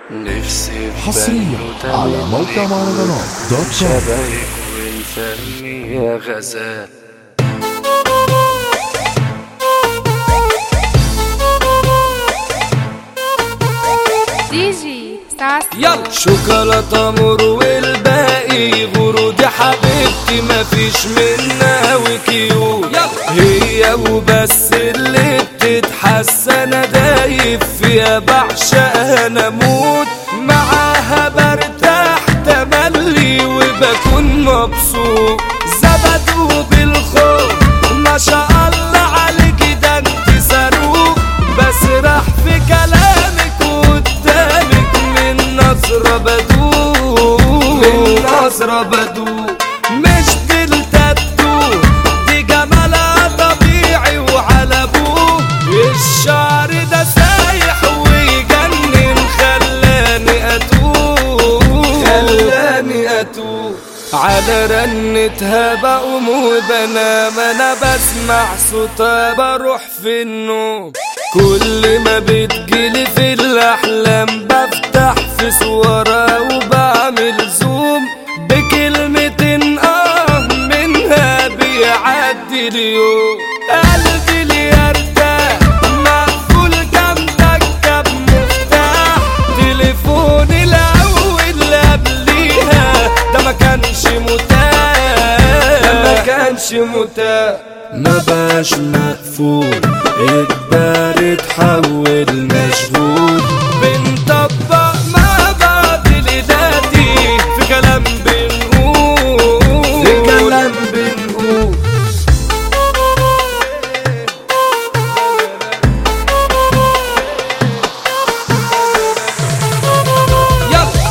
نفسي حصريا على موقع مهرجانات دوت كوم شبهك ونسميها غزال دي جي ساسو يلا شوكولاتة مر والباقي غرود يا حبيبتي مفيش منها وكيو يلا هي وبس اللي بتتحس انا دايب فيها بعشقها انا اموت معاها برتاح تملي وبكون مبسوط زبدوا بالخوف ما شاء الله عليك ده انت صاروخ بسرح في كلامك قدامك من نظرة بدوق من نظرة بدوق مش بالتاتو دي جمالها طبيعي وعلى ابوه الشعر ده سايح ويجنن خلاني اتوه خلاني اتوه على رنتها بقوم وبنام انا بسمع صوتها بروح في النوم كل ما بتجيلي في الاحلام بفتح في صورها وبعمل زوم بكلمتين اه منها بيعدي اليوم قلبي اللي يرتاح مقفول جنبك كب مفتاح تليفوني الاول اللي قبليها ده ما كانش متاح ده ما كانش متاح ما بقاش مقفول اجباري اتحول مشغول بنطبق مع بعض لداتي في كلام بنقول في كلام بنقول يلا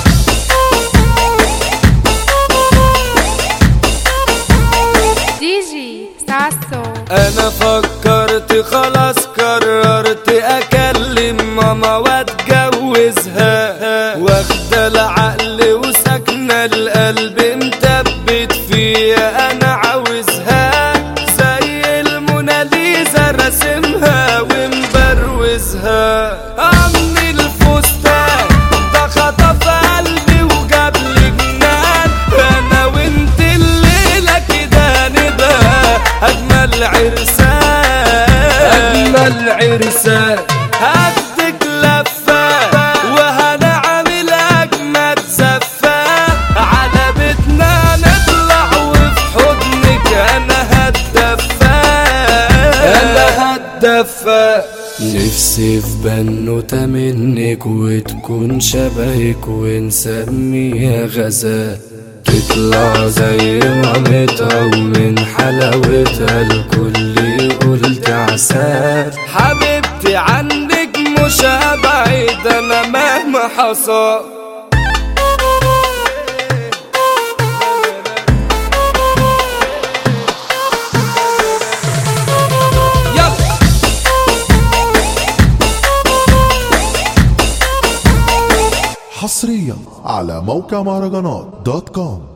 دي جي ساسو انا فكرت خلاص قررت اكلم ماما واتجوزها واخده العقل وساكنه القلب مثبت فيها انا عاوزها زي الموناليزا راسمها ومبروزها عمي الفستان ده خطف قلبي وجاب لي جنان انا وانت الليله كده نبقى اجمل عرسان اجمل عرسان هديك لفه وهنعمل اجمد زفه على بيتنا نطلع وفي حضنك انا هتدفى انا هتدفى نفسي في بنوتة منك وتكون شبهك ونسميها غزال تطلع زي مامتها ومن حلاوتها الكل يقول تعسال حبيبتي عنك مش هبعد انا مهما حصل يلا حصريا على موقع مهرجانات دوت كوم